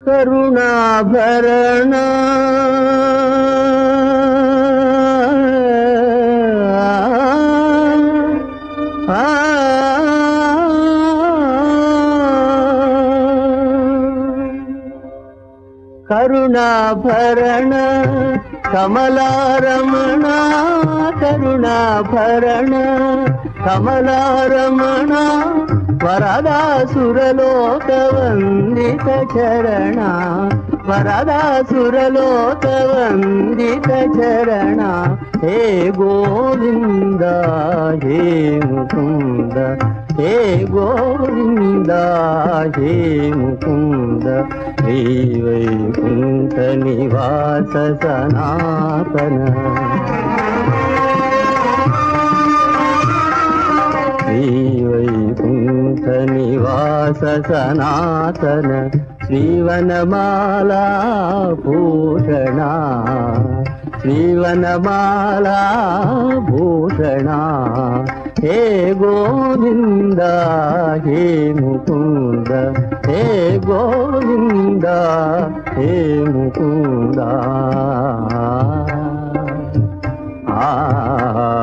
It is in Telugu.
కరుణాభరణ ఆ కరుణాభరణ కమలారమణ కరుణాభరణ కమలారమణ వరదాసురలోక వందిత చరణ వరదాసురలోక వందిత చరణ హే గోవింద హే ముకుంద హే గోవింద హే ముకుంద శ్రీ వైకుంఠ నివాస సనాతన శ్రీ వైకుంఠ నివాస సనాతన శ్రీవనమాలా భూషణ శ్రీవనమాలా భూషణ హే గోవింద హే ముకుంద హే గోవింద హే ముకుంద ఆ